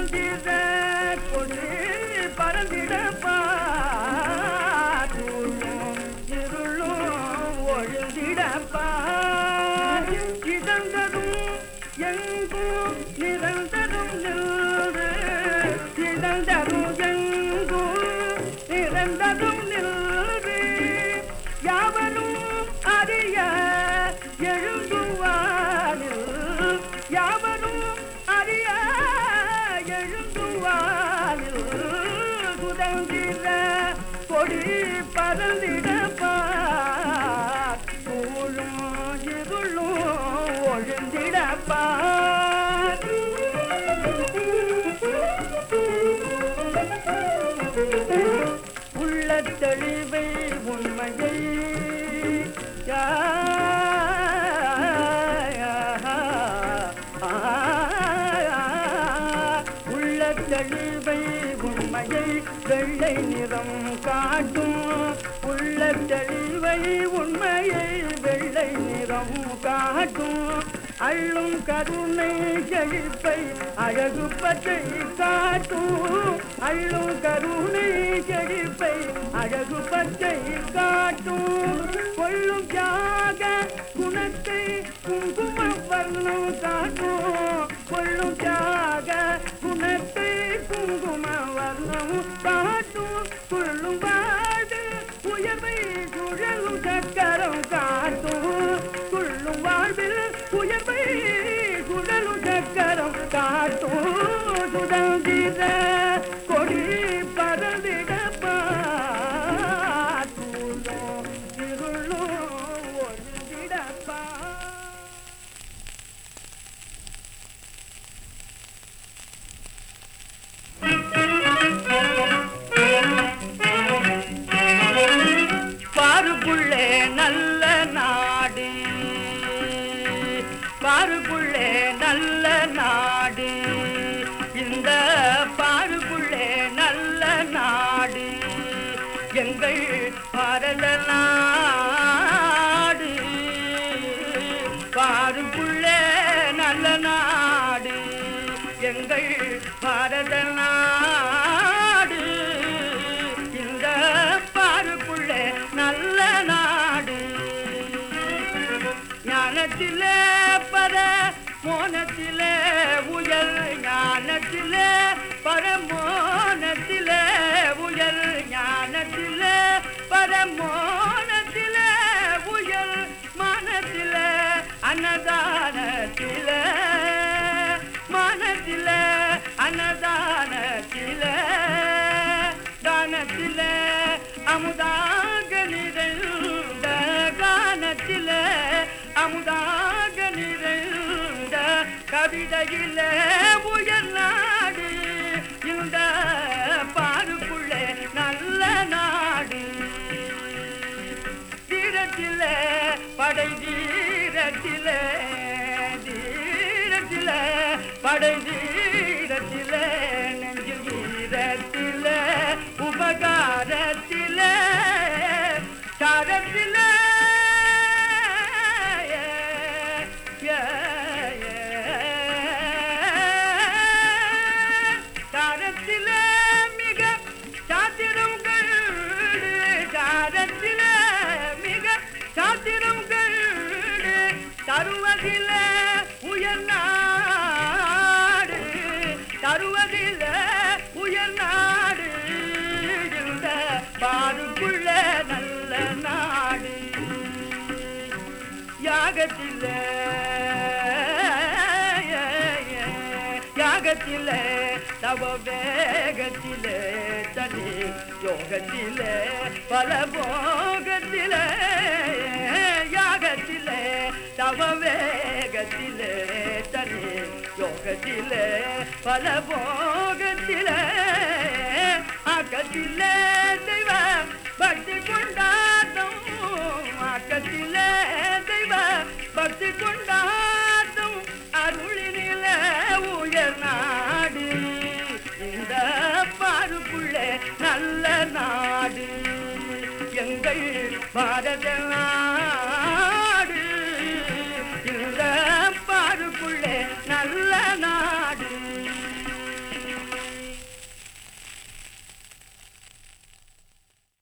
சுதந்திர கொடி பறந்திடப்பா தூளும் இருளும் ஒழுந்திடப்பா கிடந்ததும் எங்கும் நிரந்தரும் நின்று கிடந்ததும் எங்கும் நிரந்தரும் நின்று யாவரும் அறிய எழுந்துவானில் யாவரும் அறிய எழுந்துவானில் சுதந்திர கொடி பறந்திடப்பார் கூழும் இருளும் ஒழுந்திடப்பார் உள்ள தெளிவை உண்மையை உள்ள தெளிவை உண்மையை வெள்ளை நிறம் காட்டும் உள்ள தெளிவை உண்மையை வெள்ளை நிறம் காட்டும் அள்ளும் கருணை செழிப்பை அழகு பச்சை காட்டும் அள்ளும் கருணை செழிப்பை அழகு பச்சை காட்டும் கொள்ளும் தியாக குணத்தை குங்கும வர்ணம் காட்டும் கொள்ளும் தியாக குணத்தை குங்கும வர்ணம் காட்டும் கொள்ளும் வாடு உயர்வை சுழலும் சக்கரம் காட்டும் கொள்ளும் வாழ்வில் உயர்வை சுழலும் சக்கரம் காட்டும் சுதந்திர கொடி பறந்திடப்பா தூளும் இருளும் ஒழுங்கிடப்பா பாருக்குள்ளே நல்ல நாடு பாருக்குள்ளே நல்ல நாடு இந்த பாருக்குள்ளே நல்ல நாடு எங்கள் பாரத நாடு பாருக்குள்ளே நல்ல நாடு எங்கள் பாரத நாடு இந்த பாருக்குள்ளே நல்ல நாடு ஞானத்திலே பர மோனத்திலே உயல் ஞானத்திலே பரமோனத்திலே உயல் ஞானத்திலே பரமோனத்திலே உயல் மனத்திலே அன்னதானத்திலே மனத்திலே அன்னதானத்திலே தானத்திலே அமுதாக நிறைந்த கானத்திலே அமுதாக நிறைந்த கவிதையிலே உயர் நாடு இந்த பாருக்குள்ளே நல்ல நாடு தீரத்திலே படை தீரத்திலே தீரத்திலே படை தீரத்திலே நெஞ்சில் வீரத்திலே உபகாரத்திலே சாரத்திலே சாரத்திலே மிக சாத்திரம் கண்டு சாரத்திலே மிக சாத்திரம் கண்டு தருவதிலே உயர் நாடு தருவதிலே உயர் நாடு இந்த பாருக்குள்ள நல்ல நாடு யாகத்திலே யாகத்திலே தவ வேகத்திலே தனி யோகத்திலே பல போகத்திலே யாகத்திலே தவ வேகத்திலே தனி யோகத்திலே பல போகத்திலே ஆக்கத்திலே தெய்வ பக்தி கொண்டாட்டம் ஆக்கத்திலே தெய்வ பக்தி கொண்டாட்டம் அருளினில உயர் நாடு இந்த பாருக்குள்ளே நல்ல நாடு எங்கள் பாரத